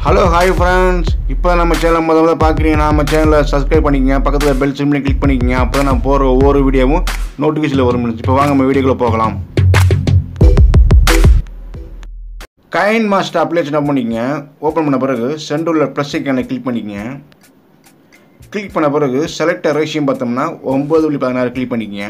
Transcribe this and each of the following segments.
hello hi friends இப்போ நம்ம channel முத முதல்ல பார்க்குறீங்கன்னா நம்ம சேனலை சப்ஸ்கிரைப் பண்ணிக்கங்க பக்கத்தில் பெல் சிம்லையும் கிளிக் பண்ணிக்கங்க அப்போ தான் நான் போகிற ஒவ்வொரு வீடியோவும் நோட்டிஃபிகேஷனில் வரும் இப்போ வாங்க நம்ம வீடியோக்குள்ளே போகலாம் கைன் மாஸ்டர் அப்ளிகேஷன் ஓப்பன் பண்ணிக்கங்க ஓப்பன் பண்ண பிறகு சென்டரில் ப்ளஸ் ஐக்கானை கிளிக் பண்ணிக்கங்க கிளிக் பண்ண பிறகு செலக்டர் ரேஷியம் பார்த்தோம்னா ஒம்பது புள்ளி பதினாறு கிளிக் பண்ணிக்கங்க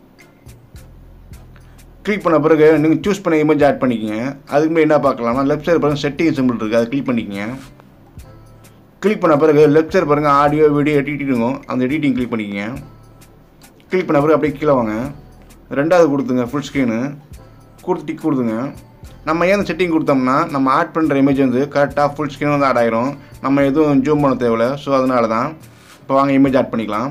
கிளிக் பண்ண பிறகு நீங்கள் சூஸ் பண்ண இமேஜ் ஆட் பண்ணிக்கங்க அதுக்கு முன்னாடி என்ன பார்க்கலாம்னா லெஃப்ட் சைடு பாருங்க செட்டிங் சிம்பிள் இருக்குது அதை கிளிக் பண்ணிக்கங்க கிளிக் பண்ண பிறகு லெஃப்ட் சைடு பாருங்க ஆடியோ வீடியோ எடிட்டிங் இருக்கும் அந்த எடிட்டிங் கிளிக் பண்ணிக்கங்க கிளிக் பண்ண பிறகு அப்படியே கீழே வாங்க ரெண்டாவது கொடுத்துங்க ஃபுல் ஸ்க்ரீனு கொடுத்து டிக் கொடுத்துங்க நம்ம ஏன் செட்டிங் கொடுத்தோம்னா நம்ம ஆட் பண்ணுற இமேஜ் வந்து கரெக்டாக ஃபுல் ஸ்க்ரீன் வந்து ஆட் ஆயிரும் நம்ம எதுவும் ஜூம் பண்ண தேவையில்ல ஸோ அதனால தான் இப்போ வாங்க இமேஜ் ஆட் பண்ணிக்கலாம்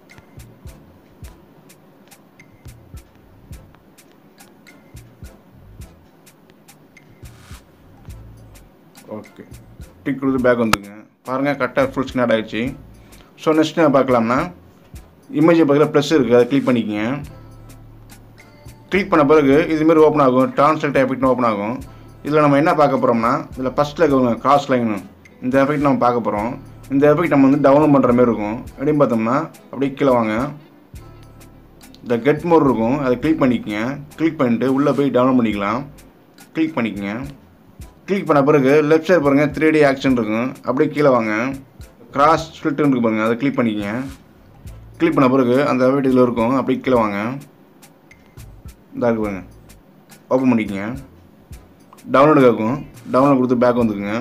ஓகே டிக் கொடுத்து பேக் வந்துங்க பாருங்கள் கரெக்டாக ஃபுல் ஸ்க்ரீன் ஆட் ஆயிடுச்சு ஸோ நெக்ஸ்ட் என்ன பார்க்கலாம்னா இமேஜ் பக்கத்தில் ப்ளஸ் இருக்குது அதை கிளிக் பண்ணிக்கங்க கிளிக் பண்ண பிறகு இதுமாரி ஓப்பன் ஆகும் ட்ரான்ஸ்லேட் எஃபெக்ட்னு ஓப்பன் ஆகும் இதில் நம்ம என்ன பார்க்க போகிறோம்னா இதில் ஃபஸ்ட்டில் இருக்கிற கிராஸ் லைனு இந்த எஃபெக்ட் நம்ம பார்க்க போகிறோம் இந்த எஃபெக்ட் நம்ம வந்து டவுன்லோட் பண்ணுற மாதிரி இருக்கும் எப்படின்னு பார்த்தோம்னா அப்படியே கீழே வாங்க இந்த கெட் மோர் இருக்கும் அதை கிளிக் பண்ணிக்கங்க கிளிக் பண்ணிட்டு உள்ளே போய் டவுன்லோட் பண்ணிக்கலாம் கிளிக் பண்ணிக்கங்க கிளிக் பண்ண பிறகு லெஃப்ட் சைடு பாருங்கள் த்ரீ டி ஆக்ஷன் இருக்கும் அப்படியே கீழே வாங்க கிராஸ் ஸ்பிளிட்னு இருக்கு பாருங்கள் அதை கிளிக் பண்ணிக்கங்க கிளிக் பண்ண பிறகு அந்த எஃபெக்ட் இதில் இருக்கும் அப்படியே கீழே வாங்க இந்த இருக்கு பாருங்க ஓப்பன் பண்ணிக்கங்க டவுன்லோடு கேட்கும் டவுன்லோட் கொடுத்து பேக் வந்துக்குங்க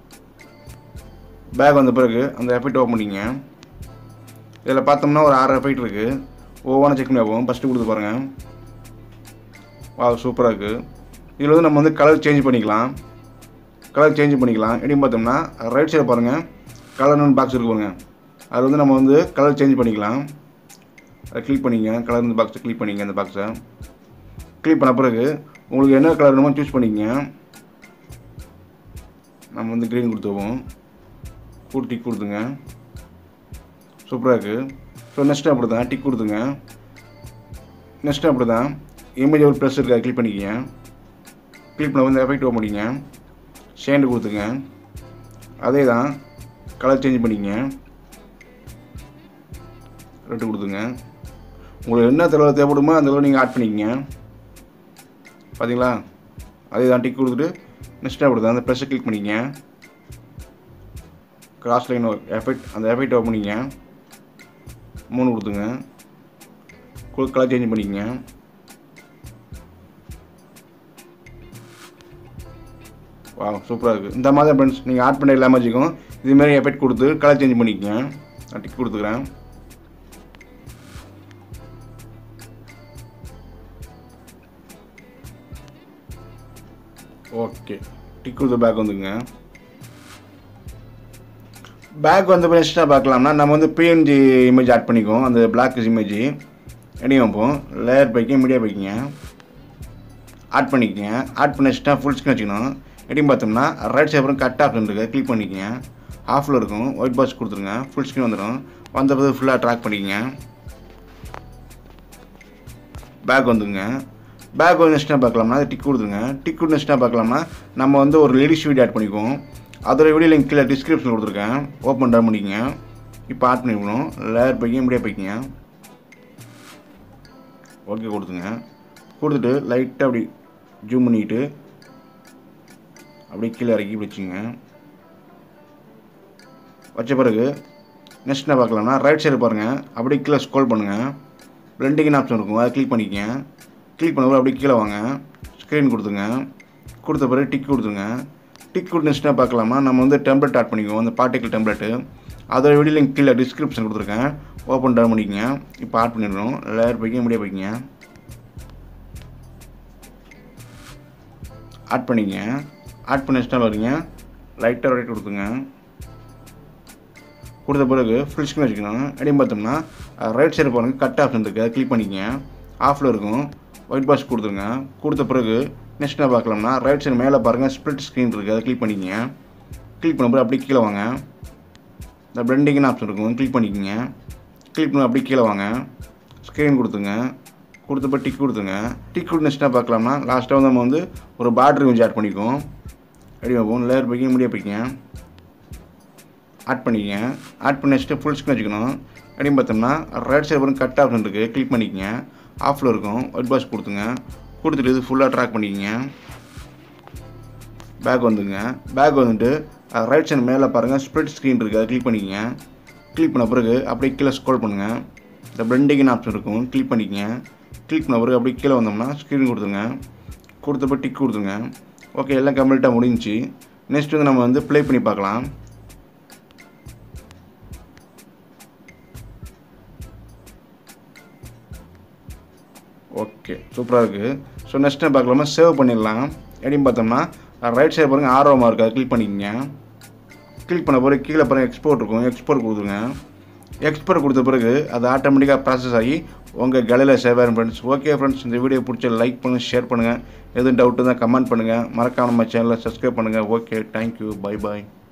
பேக் வந்த பிறகு அந்த எஃபெக்ட் ஓப்பன் பண்ணிக்கங்க இதில் பார்த்தோம்னா ஒரு ஆறு எஃபெக்ட் இருக்குது ஒவ்வொன்றும் செக் பண்ணி பார்ப்போம் ஃபஸ்ட்டு கொடுத்து பாருங்கள் வா சூப்பராக இருக்குது இதில் வந்து நம்ம வந்து கலர் சேஞ்ச் பண்ணிக்கலாம் கலர் சேஞ்ச் பண்ணிக்கலாம் எப்படின்னு பார்த்தோம்னா ரைட் சைடு பாருங்கள் கலர்னு பாக்ஸ் இருக்கு பாருங்க அது வந்து நம்ம வந்து கலர் சேஞ்ச் பண்ணிக்கலாம் அதை கிளிக் பண்ணிங்க கலர் இந்த பாக்ஸை கிளிக் பண்ணிங்க அந்த பாக்ஸை கிளிக் பண்ண பிறகு உங்களுக்கு என்ன கலர் வேணுமோ சூஸ் பண்ணிக்கங்க நம்ம வந்து க்ரீன் கொடுத்துருவோம் கூட்டு டிக் கொடுத்துங்க சூப்பராக இருக்குது ஸோ நெக்ஸ்ட்டு அப்படி தான் டிக் கொடுத்துங்க நெக்ஸ்ட்டு அப்படி தான் இமேஜ் ஒரு ப்ளஸ் இருக்குது கிளிக் பண்ணிக்கங்க கிளிக் பண்ண வந்து எஃபெக்ட் ஓப்பன் பண்ணிங்க ஷேண்டு கொடுத்துங்க அதே தான் கலர் சேஞ்ச் பண்ணிக்கங்க ரெட்டு கொடுத்துங்க உங்களுக்கு என்ன தலைவர் தேவைப்படுமோ அந்த அளவு நீங்கள் ஆட் பண்ணிக்கங்க பார்த்தீங்களா அதே தான் டிக் கொடுத்துட்டு நெக்ஸ்ட் அப்படி தான் அந்த ப்ரெஸ்ஸை கிளிக் பண்ணிக்கங்க கிராஸ் லைன் எஃபெக்ட் அந்த எஃபெக்ட் ஓப்பன் பண்ணிங்க மூணு கொடுத்துங்க கலர் சேஞ்ச் பண்ணிக்கங்க வா சூப்பராக இருக்குது இந்த மாதிரி ஃப்ரெண்ட்ஸ் நீங்கள் ஆட் பண்ண எல்லா மேஜிக்கும் இதுமாரி எஃபெக்ட் கொடுத்து கலர் சேஞ்ச் பண்ணிக்கங்க நான் டிக் கொடுத்துக்கிறேன் ஓகே டிக் கொடுத்து பேக் வந்துங்க பேக் வந்து நெக்ஸ்ட்டாக பார்க்கலாம்னா நம்ம வந்து பிஎன்ஜி இமேஜ் ஆட் பண்ணிக்குவோம் அந்த பிளாக் இமேஜ் எடி வைப்போம் லேயர் பைக்கிங்க மீடியா பைக்கிங்க ஆட் பண்ணிக்கங்க ஆட் பண்ணி வச்சுட்டா ஃபுல் ஸ்க்ரீன் வச்சுக்கணும் எப்படின்னு பார்த்தோம்னா ரைட் சைடு அப்புறம் கட் ஆப்ஷன் இருக்குது கிளிக் பண்ணிக்கங்க ஆஃபில் இருக்கும் ஒயிட் பாக்ஸ் கொடுத்துருங்க ஃபுல் ஸ்க்ரீன் வந்துடும் வந்த பிறகு ஃபுல்லாக ட்ராக் பண்ணிக்கங்க பேக் வந்துங்க பேக் வந்து நெக்ஸ்ட்டாக பார்க்கலாம்னா அது டிக் கொடுத்துருங்க டிக் கொடுத்து நெக்ஸ்ட்டாக பார்க்கலாம்னா நம்ம வந்து ஒரு லேடிஸ் வீடியோ ஆட் பண்ணிக்குவோம் அதோட வீடியோ லிங்க் கீழே டிஸ்கிரிப்ஷன் கொடுத்துருக்கேன் ஓப்பன் டவுன் பண்ணிக்கங்க இப்போ ஆட் பண்ணிக்கணும் லேயர் பைக்கிங்க முடியா பைக்கிங்க ஓகே கொடுத்துங்க கொடுத்துட்டு லைட்டாக அப்படி ஜூம் பண்ணிக்கிட்டு அப்படியே கீழே இறக்கி வச்சுங்க வச்ச பிறகு நெக்ஸ்ட் என்ன பார்க்கலாம்னா ரைட் சைடு பாருங்கள் அப்படியே கீழே ஸ்க்ரோல் பண்ணுங்கள் பிளெண்டிங்னு ஆப்ஷன் இருக்கும் அதை கிளிக் பண்ணிக்கங்க கிளிக் பண்ண அப்படியே கீழே வாங்க ஸ்க்ரீன் கொடுத்துங்க கொடுத்த பிறகு டிக் கொடுத்துங்க டிக் கொடுத்து நெக்ஸ்ட்டாக பார்க்கலாமா நம்ம வந்து டெம்ப்ளேட் ஆட் பண்ணிக்குவோம் அந்த பார்ட்டிக்கல் டெம்ப்ளேட்டு அதோட வீடியோ லிங்க் கீழே டிஸ்கிரிப்ஷன் கொடுத்துருக்கேன் ஓப்பன் டவுன் பண்ணிக்கங்க இப்போ ஆட் பண்ணிடணும் லேயர் பைக்கிங்க முடிய பைக்கிங்க ஆட் பண்ணிங்க ஆட் பண்ணி இன்ஸ்டால் வரீங்க லைட்டாக ரைட் கொடுத்துங்க கொடுத்த பிறகு ஃபுல் ஸ்க்ரீன் வச்சுக்கணும் எப்படின்னு பார்த்தோம்னா ரைட் சைடு பாருங்கள் கட் ஆப்ஷன் இருக்குது அதை கிளிக் பண்ணிக்கங்க ஆஃபில் இருக்கும் ஒயிட் பாக்ஸ் கொடுத்துருங்க கொடுத்த பிறகு நெக்ஸ்ட் என்ன பார்க்கலாம்னா ரைட் சைடு மேலே பாருங்கள் ஸ்ப்ளிட் ஸ்க்ரீன் இருக்குது அதை கிளிக் பண்ணிக்கங்க கிளிக் பண்ண பிறகு அப்படியே கீழே வாங்க இந்த பிளெண்டிங்னு ஆப்ஷன் இருக்கும் கிளிக் பண்ணிக்கங்க கிளிக் பண்ணி அப்படியே கீழே வாங்க ஸ்க்ரீன் கொடுத்துங்க கொடுத்தப்ப டிக் கொடுத்துங்க டிக் கொடுத்து நெக்ஸ்ட்டாக பார்க்கலாம்னா லாஸ்ட்டாக வந்து நம்ம வந்து ஒரு பார்டர் இமேஜ் ஆட் பண்ணிக்குவோம் ரெடி வைப்போம் லேயர் பைக்கிங் முடிய பைக்கிங்க ஆட் பண்ணிக்கங்க ஆட் பண்ணி வச்சுட்டு ஃபுல் ஸ்க்ரீன் வச்சுக்கணும் அப்படின்னு பார்த்தோம்னா ரைட் சைடு வரும் கட் ஆப்ஷன் இருக்குது கிளிக் பண்ணிக்கங்க ஆஃபில் இருக்கும் ஒயிட் பாக்ஸ் கொடுத்துங்க கொடுத்துட்டு இது ஃபுல்லாக ட்ராக் பண்ணிக்கங்க பேக் வந்துங்க பேக் வந்துட்டு ரைட் சைடு மேலே பாருங்கள் ஸ்ப்ளிட் ஸ்க்ரீன் இருக்குது அதை கிளிக் பண்ணிக்கங்க கிளிக் பண்ண பிறகு அப்படியே கீழே ஸ்க்ரோல் பண்ணுங்கள் இந்த பிளண்டிங்னு ஆப்ஷன் இருக்கும் கிளிக் பண்ணிக்கங்க கிளிக் பண்ண பிறகு அப்படியே கீழே வந்தோம்னா ஸ்க்ரீன் கொடுத்துங்க கொடுத்தப்ப டிக் கொடுத்துங்க ஓகே எல்லாம் கம்ப்ளீட்டாக முடிஞ்சுச்சு நெக்ஸ்ட் வந்து நம்ம வந்து ப்ளே பண்ணி பார்க்கலாம் ஓகே சூப்பராக இருக்குது ஸோ நெக்ஸ்ட் டைம் பார்க்கலாமா சேவ் பண்ணிடலாம் எப்படின்னு பார்த்தோம்னா ரைட் சைடு பாருங்கள் ஆர்வமாக இருக்குது அதை கிளிக் பண்ணிக்கங்க கிளிக் பண்ண பிறகு கீழே பாருங்கள் எக்ஸ்போர்ட் இருக்கும் எக்ஸ்போர்ட் கொடுத்துருங்க எக்ஸ்போர்ட் கொடுத்த பிறகு அது ஆட்டோமேட்டிக்காக ப்ராசஸ் ஆகி உங்கள் கலையில் சேவ் ஆகிடும் ஃப்ரெண்ட்ஸ் ஓகே ஃப்ரெண்ட்ஸ் இந்த வீடியோ பிடிச்ச லைக் பண்ணுங்கள் ஷேர் பண்ணுங்கள் எதுவும் டவுட்டு தான் கமெண்ட் பண்ணுங்கள் மறக்காம நம்ம சேனலை சப்ஸ்கிரைப் பண்ணுங்கள் ஓகே தேங்க்யூ பை பாய்